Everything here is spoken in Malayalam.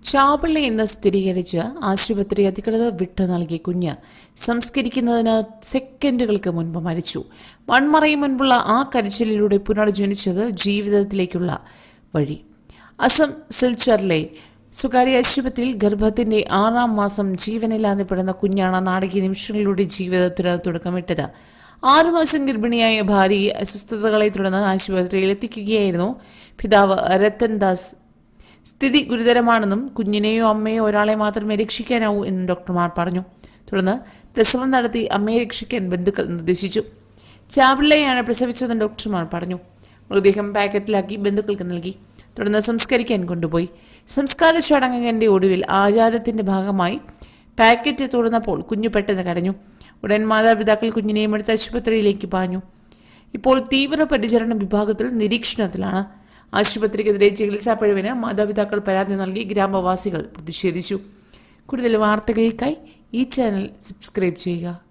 ചാപിള്ളി എന്ന് സ്ഥിരീകരിച്ച് ആശുപത്രി അധികൃതർ വിട്ടു നൽകിയ കുഞ്ഞ് സംസ്കരിക്കുന്നതിന് സെക്കൻഡുകൾക്ക് മുൻപ് മരിച്ചു മൺമറയും മുൻപുള്ള ആ കരച്ചിലിലൂടെ പുനർജനിച്ചത് ജീവിതത്തിലേക്കുള്ള വഴി അസം സിൽച്ചറിലെ സ്വകാര്യ ആശുപത്രിയിൽ ഗർഭത്തിന്റെ ആറാം മാസം ജീവനില്ലാതെ പെടുന്ന കുഞ്ഞാണ് നാടകീയ നിമിഷങ്ങളിലൂടെ ജീവിതത്തിന് തുടക്കമിട്ടത് ആറുമാസം ഗർഭിണിയായ ഭാര്യയെ അസ്വസ്ഥതകളെ തുടർന്ന് ആശുപത്രിയിൽ എത്തിക്കുകയായിരുന്നു പിതാവ് രത്തൻ ദാസ് സ്ഥിതി ഗുരുതരമാണെന്നും കുഞ്ഞിനെയോ അമ്മയോ ഒരാളെ മാത്രമേ രക്ഷിക്കാനാവൂ എന്നും ഡോക്ടർമാർ പറഞ്ഞു തുടർന്ന് പ്രസവം നടത്തി അമ്മയെ രക്ഷിക്കാൻ ബന്ധുക്കൾ നിർദ്ദേശിച്ചു ചാപിള്ളയാണ് പ്രസവിച്ചതെന്ന് ഡോക്ടർമാർ പറഞ്ഞു മൃതദേഹം പാക്കറ്റിലാക്കി ബന്ധുക്കൾക്ക് നൽകി തുടർന്ന് സംസ്കരിക്കാൻ കൊണ്ടുപോയി സംസ്കാര ചടങ്ങിന്റെ ഒടുവിൽ ആചാരത്തിന്റെ ഭാഗമായി പാക്കറ്റ് തുറന്നപ്പോൾ കുഞ്ഞു പെട്ടെന്ന് കരഞ്ഞു ഉടൻ മാതാപിതാക്കൾ കുഞ്ഞിനെയും എടുത്ത് ആശുപത്രിയിലേക്ക് പാഞ്ഞു ഇപ്പോൾ തീവ്ര പരിചരണ വിഭാഗത്തിൽ നിരീക്ഷണത്തിലാണ് ആശുപത്രിക്കെതിരെ ചികിത്സാ പിഴവിന് മാതാപിതാക്കൾ പരാതി നൽകി ഗ്രാമവാസികൾ പ്രതിഷേധിച്ചു കൂടുതൽ വാർത്തകൾക്കായി ഈ ചാനൽ സബ്സ്ക്രൈബ് ചെയ്യുക